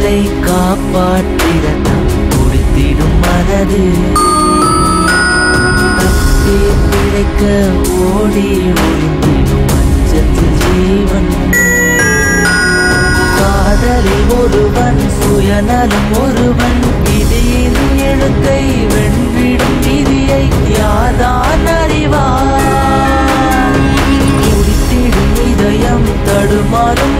உயிரை காப்பாற்றிடத்தான் துடித்திடும் மனது தப்பி பிழைக்க ஓடி ஒளிந்திடும் அச்சத்தில் ஜீவன் காதலில் ஒருவன் சுயநலம் ஒருவன் விதியின் எழுத்தை வென்றிடும் விதியை யார்தான் அறிவார் துடித்திடும் இதயம் தடுமாறும்